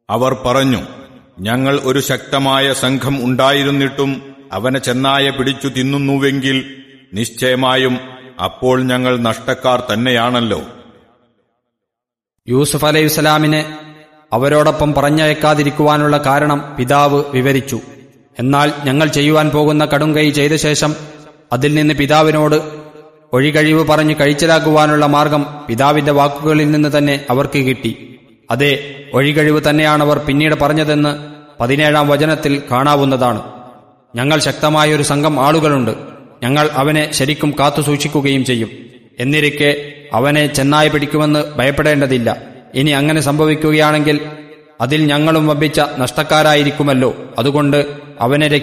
അവർ പറഞ്ഞു ഞങ്ങൾ ഒരു ശക്തമായ സംഘം ഉണ്ടായിരുന്നിട്ടും അവനെ ചെന്നായ പിടിച്ചു തിന്നുന്നുവെങ്കിൽ നിശ്ചയമായും അപ്പോൾ ഞങ്ങൾ നഷ്ടക്കാർ തന്നെയാണല്ലോ യൂസുഫ് അലൈഹിസ്സലാമിനെ അവരോടൊപ്പം പറഞ്ഞയക്കാതിരിക്കുവാനുള്ള കാരണം പിതാവ് വിവരിച്ചു എന്നാൽ ഞങ്ങൾ ചെയ്യുവാൻ പോകുന്ന കടുംകൈ ചെയ്ത ശേഷം അതിൽ നിന്ന് പിതാവിനോട് ഒഴികഴിവ് പറഞ്ഞ് കഴിച്ചിലാക്കുവാനുള്ള മാർഗം പിതാവിന്റെ വാക്കുകളിൽ നിന്ന് തന്നെ അവർക്ക് കിട്ടി അതെ ഒഴികഴിവ് തന്നെയാണവർ പിന്നീട് പറഞ്ഞതെന്ന് പതിനേഴാം വചനത്തിൽ കാണാവുന്നതാണ് ഞങ്ങൾ ശക്തമായൊരു സംഘം ആളുകളുണ്ട് ഞങ്ങൾ അവനെ ശരിക്കും കാത്തു സൂക്ഷിക്കുകയും ചെയ്യും എന്നിരിക്കെ അവനെ ചെന്നായി പിടിക്കുമെന്ന് ഭയപ്പെടേണ്ടതില്ല ഇനി അങ്ങനെ സംഭവിക്കുകയാണെങ്കിൽ അതിൽ ഞങ്ങളും വമ്പിച്ച നഷ്ടക്കാരായിരിക്കുമല്ലോ അതുകൊണ്ട് അവനെ